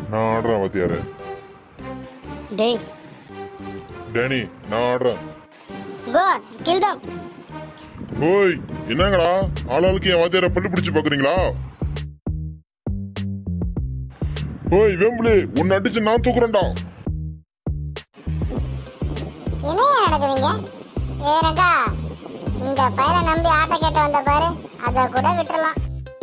நான் ஆடுறேன் வாத்தியாரே டேய் டேனி நான் ஆடுறேன் கோ கில் தம் ஓய் என்னங்கடா ஆளாளுக்கு என் வாத்தியார பள்ளி பிடிச்சு பாக்குறீங்களா ஓய் வேம்புலி உன்னை அடிச்சு நான் தூக்குறேன்டா என்னையா நடக்குதுங்க வேறக்கா இந்த பையனை நம்பி ஆட்டை கேட்டு வந்த பாரு அதை கூட விட்டுறலாம்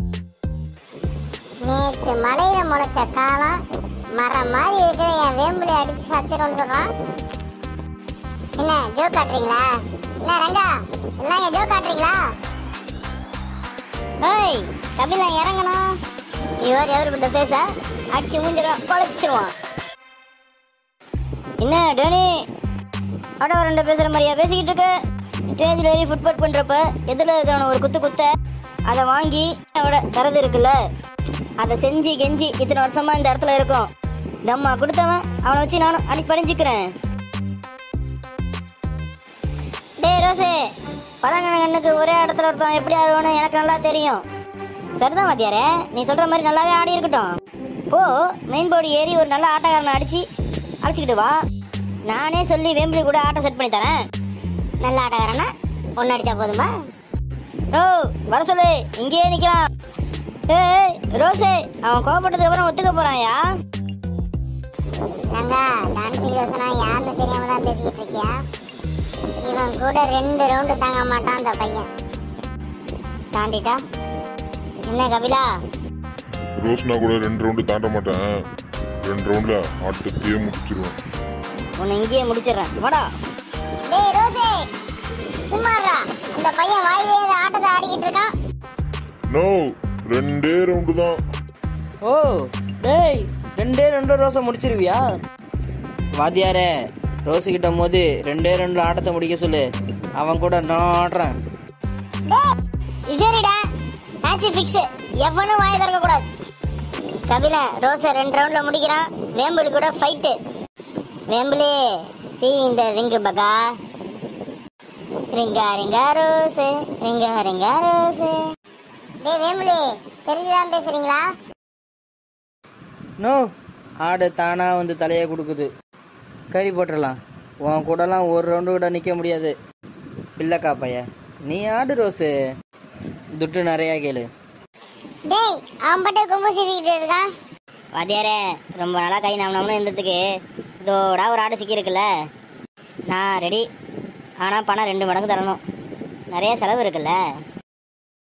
நேத்து மலையில முளைச்ச காலம் மரம் மாதிரி இருக்கிற என் வேம்புலி அடிச்சு சத்திரம்னு சொல்றான் என்ன ஜோக் காட்டுறீங்களா என்ன ரங்கா என்னங்க ஜோக் காட்டுறீங்களா ஏய் கபிலா இறங்கணும் இவர் எவர் இந்த பேச அடிச்சு மூஞ்சிடும் குழைச்சிருவான் என்ன டேனி ஆடோ ரெண்டு பேசுற மாதிரியா பேசிக்கிட்டு இருக்க ஸ்டேஜில் ஏறி ஃபுட்பால் பண்றப்ப எதில் இருக்கிறவன ஒரு குத்து குத்த அதை வாங்கி அவட கருது இருக்குல்ல அதை செஞ்சு கெஞ்சி இத்தனை வருஷமா இந்த இடத்துல இருக்கும் தம்மா கொடுத்தவன் அவனை வச்சு நானும் அடி படிஞ்சுக்கிறேன் டேய் ரோசே பழங்கண்ணுக்கு ஒரே இடத்துல ஒருத்தன் எப்படி ஆடுவான்னு எனக்கு நல்லா தெரியும் சரிதான் வாத்தியாரே நீ சொல்ற மாதிரி நல்லாவே ஆடி இருக்கட்டும் போ மெயின் போர்டு ஏறி ஒரு நல்ல ஆட்டக்காரனை அடிச்சு அழைச்சிக்கிட்டு வா நானே சொல்லி வேம்பிலி கூட ஆட்டம் செட் பண்ணி தரேன் நல்ல ஆட்டக்காரனா பொண்ணு அடிச்சா போதுமா ஓ வர சொல்லு இங்கேயே நிக்கலாம் ஏய் ரோசே அவன் கோபப்பட்டதுக்கு அப்புறம் ஒத்துக்க போறான்யா ரங்கா டான்சிங் யோசனா யாருன்னு தெரியாம தான் பேசிக்கிட்டு இருக்கியா இவன் கூட ரெண்டு ரவுண்டு தாங்க மாட்டான் அந்த பையன் தாண்டிட்டா என்ன கபிலா ரோஸ்னா கூட ரெண்டு ரவுண்டு தாண்ட மாட்டேன் ரெண்டு ரவுண்ட்ல ஆட்டத்தையே முடிச்சிருவேன் உன்னை இங்கேயே முடிச்சிடுறேன் வாடா டேய் ரோசே சும்மாடா இந்த பையன் வாயிலே ஆட்டத்தை ஆடிக்கிட்டு இருக்கான் நோ ரெண்டே ரவுண்டு தான் ஓ டேய் ரெண்டே ரெண்டு ரோஸை முடிச்சிருவியா வாத்தியாரே ரோஸு கிட்ட மோதி ரெண்டே ரெண்டு ஆட்டத்தை முடிக்க சொல்லு அவன் கூட நான் ஆடுறேன் டேய் இது சரிடா மேட்ச் ஃபிக்ஸ் எவனும் வாய் திறக்க கூடாது கபில ரோஸை ரெண்டு ரவுண்ட்ல முடிக்கிறான் வேம்புலி கூட ஃபைட்டு வேம்புலி சி இந்த ரிங்கு பகா ரிங்கா ரிங்கா ரோஸ் ரிங்கா ரிங்கா ரோஸ் டேய் வேம்புலி தெரிஞ்சுதான் பேசுறீங்களா நோ ஆடு தானா வந்து தலையை கொடுக்குது கறி போட்டுடலாம் உன் கூடலாம் ஒரு ரவுண்டு கூட நிற்க முடியாது பிள்ளைக்கா பைய நீ ஆடு ரோஸு துட்டு நிறையா கேளு டேய் அவன் பட்டு கும்பு சீவிக்கிட்டு இருக்கான் வாத்தியாரே ரொம்ப நாளா கை நாம் நம்மளும் இருந்ததுக்கு இதோட ஒரு ஆடு சிக்கியிருக்குல்ல நான் ரெடி ஆனால் பணம் ரெண்டு மடங்கு தரணும் நிறைய செலவு இருக்குல்ல